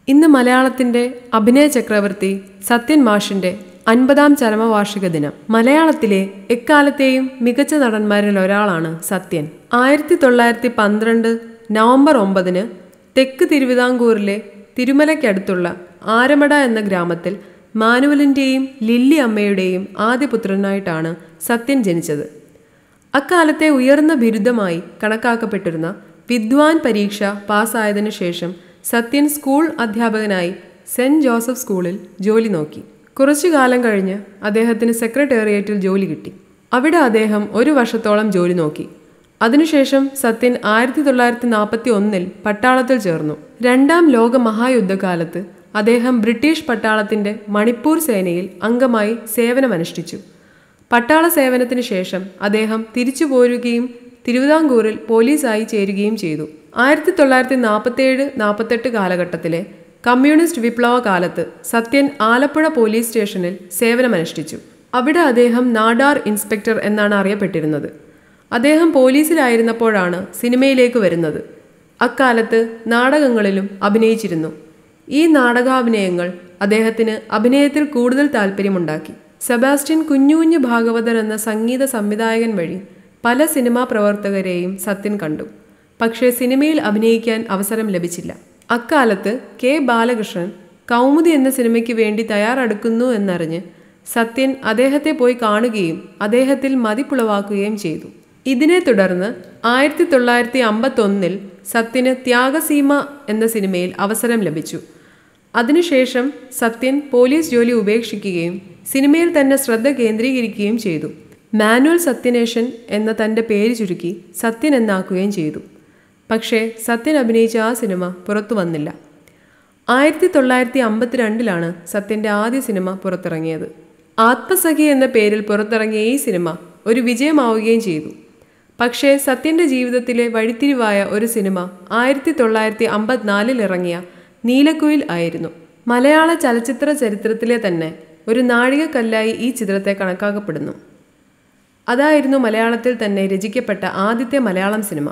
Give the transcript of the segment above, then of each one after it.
ഇന്ന് മലയാളത്തിന്റെ അഭിനയ ചക്രവർത്തി സത്യൻ മാഷിന്റെ അൻപതാം ചരമവാർഷിക ദിനം മലയാളത്തിലെ എക്കാലത്തെയും മികച്ച നടന്മാരിൽ ഒരാളാണ് സത്യൻ ആയിരത്തി തൊള്ളായിരത്തി പന്ത്രണ്ട് നവംബർ ഒമ്പതിന് തെക്ക് തിരുവിതാംകൂറിലെ തിരുമലയ്ക്കടുത്തുള്ള ആരമട എന്ന ഗ്രാമത്തിൽ മാനുവലിൻ്റെയും ലില്ലി അമ്മയുടെയും ആദ്യ പുത്രനായിട്ടാണ് സത്യൻ ജനിച്ചത് അക്കാലത്തെ ഉയർന്ന ബിരുദമായി കണക്കാക്കപ്പെട്ടിരുന്ന വിദ്വാൻ പരീക്ഷ പാസ്സായതിനു ശേഷം സത്യൻ സ്കൂൾ അധ്യാപകനായി സെന്റ് ജോസഫ് സ്കൂളിൽ ജോലി നോക്കി കുറച്ചു കാലം കഴിഞ്ഞ് അദ്ദേഹത്തിന് സെക്രട്ടേറിയറ്റിൽ ജോലി കിട്ടി അവിടെ അദ്ദേഹം ഒരു വർഷത്തോളം ജോലി നോക്കി അതിനുശേഷം സത്യൻ ആയിരത്തി തൊള്ളായിരത്തി നാൽപ്പത്തി ഒന്നിൽ പട്ടാളത്തിൽ ചേർന്നു രണ്ടാം ലോക മഹായുദ്ധകാലത്ത് അദ്ദേഹം ബ്രിട്ടീഷ് പട്ടാളത്തിന്റെ മണിപ്പൂർ സേനയിൽ അംഗമായി സേവനമനുഷ്ഠിച്ചു പട്ടാള സേവനത്തിന് ശേഷം അദ്ദേഹം തിരിച്ചു പോരുകയും തിരുവിതാംകൂറിൽ പോലീസായി ചേരുകയും ചെയ്തു ആയിരത്തി തൊള്ളായിരത്തി നാൽപ്പത്തേഴ് നാൽപ്പത്തെട്ട് കാലഘട്ടത്തിലെ കമ്മ്യൂണിസ്റ്റ് വിപ്ലവ കാലത്ത് സത്യൻ ആലപ്പുഴ പോലീസ് സ്റ്റേഷനിൽ സേവനമനുഷ്ഠിച്ചു അവിടെ അദ്ദേഹം നാടാർ ഇൻസ്പെക്ടർ എന്നാണ് അറിയപ്പെട്ടിരുന്നത് അദ്ദേഹം പോലീസിലായിരുന്നപ്പോഴാണ് സിനിമയിലേക്ക് വരുന്നത് അക്കാലത്ത് നാടകങ്ങളിലും അഭിനയിച്ചിരുന്നു ഈ നാടകാഭിനയങ്ങൾ അദ്ദേഹത്തിന് അഭിനയത്തിൽ കൂടുതൽ താല്പര്യമുണ്ടാക്കി സെബാസ്റ്റ്യൻ കുഞ്ഞു കുഞ്ഞു ഭാഗവതർ എന്ന സംഗീത സംവിധായകൻ വഴി പല സിനിമാ പ്രവർത്തകരെയും സത്യൻ കണ്ടു പക്ഷേ സിനിമയിൽ അഭിനയിക്കാൻ അവസരം ലഭിച്ചില്ല അക്കാലത്ത് കെ ബാലകൃഷ്ണൻ കൗമുദി എന്ന സിനിമയ്ക്ക് വേണ്ടി തയ്യാറെടുക്കുന്നു എന്നറിഞ്ഞ് സത്യൻ അദ്ദേഹത്തെ പോയി കാണുകയും അദ്ദേഹത്തിൽ മതിപ്പുളവാക്കുകയും ചെയ്തു ഇതിനെ തുടർന്ന് ആയിരത്തി തൊള്ളായിരത്തി അമ്പത്തൊന്നിൽ സത്യന് ത്യാഗസീമ എന്ന സിനിമയിൽ അവസരം ലഭിച്ചു അതിനുശേഷം സത്യൻ പോലീസ് ജോലി ഉപേക്ഷിക്കുകയും സിനിമയിൽ തന്നെ ശ്രദ്ധ കേന്ദ്രീകരിക്കുകയും ചെയ്തു മാനുവൽ സത്യനേഷൻ എന്ന തൻ്റെ പേര് ചുരുക്കി സത്യൻ എന്നാക്കുകയും ചെയ്തു പക്ഷേ സത്യൻ അഭിനയിച്ച ആ സിനിമ പുറത്തു വന്നില്ല ആയിരത്തി തൊള്ളായിരത്തി അമ്പത്തിരണ്ടിലാണ് സത്യൻ്റെ ആദ്യ സിനിമ പുറത്തിറങ്ങിയത് ആത്മസഖി എന്ന പേരിൽ പുറത്തിറങ്ങിയ ഈ സിനിമ ഒരു വിജയമാവുകയും ചെയ്തു പക്ഷേ സത്യൻ്റെ ജീവിതത്തിലെ വഴിത്തിരിവായ ഒരു സിനിമ ആയിരത്തി തൊള്ളായിരത്തി അമ്പത്തിനാലിൽ ഇറങ്ങിയ നീലക്കുയിൽ ആയിരുന്നു മലയാള ചലച്ചിത്ര ചരിത്രത്തിലെ തന്നെ ഒരു നാഴികക്കല്ലായി ഈ ചിത്രത്തെ കണക്കാക്കപ്പെടുന്നു അതായിരുന്നു മലയാളത്തിൽ തന്നെ രചിക്കപ്പെട്ട ആദ്യത്തെ മലയാളം സിനിമ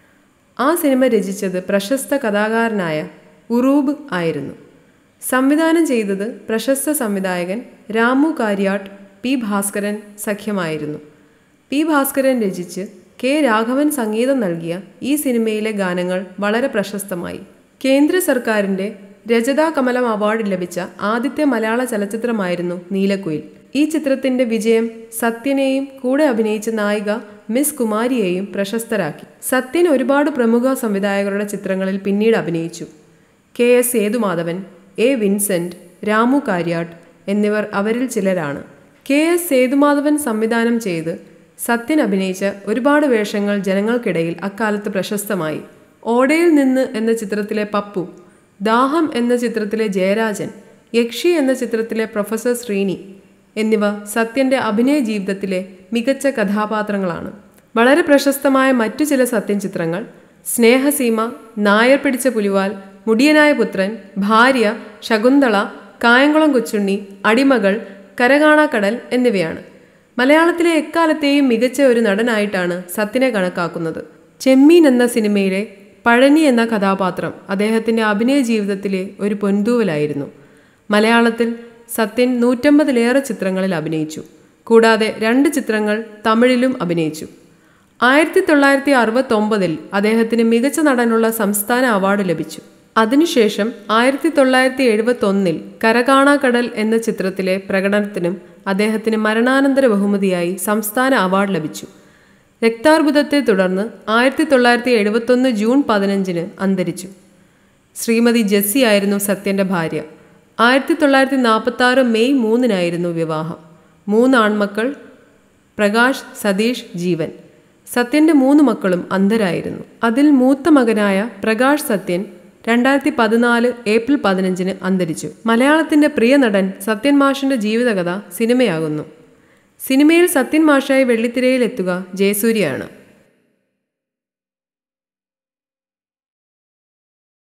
ആ സിനിമ രചിച്ചത് പ്രശസ്ത കഥാകാരനായ ഉറൂബ് ആയിരുന്നു സംവിധാനം ചെയ്തത് പ്രശസ്ത സംവിധായകൻ രാമു കാര്യാട്ട് പി ഭാസ്കരൻ സഖ്യമായിരുന്നു പി ഭാസ്കരൻ രചിച്ച് കെ രാഘവൻ സംഗീതം നൽകിയ ഈ സിനിമയിലെ ഗാനങ്ങൾ വളരെ പ്രശസ്തമായി കേന്ദ്ര സർക്കാരിൻ്റെ രജതാ കമലം അവാർഡ് ലഭിച്ച ആദ്യത്തെ മലയാള ചലച്ചിത്രമായിരുന്നു നീലക്കുയിൽ ഈ ചിത്രത്തിന്റെ വിജയം സത്യനെയും കൂടെ അഭിനയിച്ച നായിക മിസ് കുമാരിയെയും പ്രശസ്തരാക്കി സത്യൻ ഒരുപാട് പ്രമുഖ സംവിധായകരുടെ ചിത്രങ്ങളിൽ പിന്നീട് അഭിനയിച്ചു K S Sethumadhavan A Vincent Ramu Kariat എന്നിവർ അവരിൽ ചിലരാണ് കെ എസ് സേതുമാധവൻ സംവിധാനം ചെയ്ത് സത്യൻ അഭിനയിച്ച ഒരുപാട് വേഷങ്ങൾ ജനങ്ങൾക്കിടയിൽ അക്കാലത്ത് പ്രശസ്തമായി ഓടയിൽ നിന്ന് എന്ന ചിത്രത്തിലെ പപ്പു ദാഹം എന്ന ചിത്രത്തിലെ ജയരാജൻ യക്ഷി എന്ന ചിത്രത്തിലെ പ്രൊഫസർ ശ്രീനി എന്നിവ സത്യന്റെ അഭിനയ ജീവിതത്തിലെ മികച്ച കഥാപാത്രങ്ങളാണ് വളരെ പ്രശസ്തമായ മറ്റു ചില സത്യൻ ചിത്രങ്ങൾ സ്നേഹസീമ നായർ പിടിച്ച പുലിവാൽ മുടിയനായ പുത്രൻ ഭാര്യ ശകുന്തള കായംകുളം കൊച്ചുണ്ണി അടിമകൾ കരകാണാക്കടൽ എന്നിവയാണ് മലയാളത്തിലെ എക്കാലത്തെയും മികച്ച ഒരു നടനായിട്ടാണ് സത്യനെ കണക്കാക്കുന്നത് ചെമ്മീൻ എന്ന സിനിമയിലെ പഴനി എന്ന കഥാപാത്രം അദ്ദേഹത്തിൻ്റെ അഭിനയ ജീവിതത്തിലെ ഒരു പൊൻതൂവലായിരുന്നു മലയാളത്തിൽ സത്യൻ നൂറ്റമ്പതിലേറെ ചിത്രങ്ങളിൽ അഭിനയിച്ചു കൂടാതെ രണ്ട് ചിത്രങ്ങൾ തമിഴിലും അഭിനയിച്ചു ആയിരത്തി തൊള്ളായിരത്തി അറുപത്തൊമ്പതിൽ അദ്ദേഹത്തിന് മികച്ച നടനുള്ള സംസ്ഥാന അവാർഡ് ലഭിച്ചു അതിനുശേഷം ആയിരത്തി തൊള്ളായിരത്തി എഴുപത്തൊന്നിൽ കരകാണാക്കടൽ എന്ന ചിത്രത്തിലെ പ്രകടനത്തിനും അദ്ദേഹത്തിന് മരണാനന്തര ബഹുമതിയായി സംസ്ഥാന അവാർഡ് ലഭിച്ചു രക്താർബുദത്തെ തുടർന്ന് ആയിരത്തി തൊള്ളായിരത്തി എഴുപത്തൊന്ന് ജൂൺ പതിനഞ്ചിന് അന്തരിച്ചു ശ്രീമതി ജെസ്സി ആയിരുന്നു സത്യൻ്റെ ഭാര്യ ആയിരത്തി തൊള്ളായിരത്തി നാൽപ്പത്തി ആറ് മെയ് മൂന്നിനായിരുന്നു വിവാഹം മൂന്ന് ആൺമക്കൾ പ്രകാശ് സതീഷ് ജീവൻ സത്യൻ്റെ മൂന്ന് മക്കളും അന്ധരായിരുന്നു അതിൽ മൂത്ത മകനായ പ്രകാശ് സത്യൻ രണ്ടായിരത്തി പതിനാല് ഏപ്രിൽ പതിനഞ്ചിന് അന്തരിച്ചു മലയാളത്തിൻ്റെ പ്രിയ നടൻ സത്യൻ മാഷിൻ്റെ ജീവിതകഥ സിനിമയാകുന്നു സിനിമയിൽ സത്യൻ മാഷായി വെള്ളിത്തിരയിൽ എത്തുക ജയസൂര്യയാണ്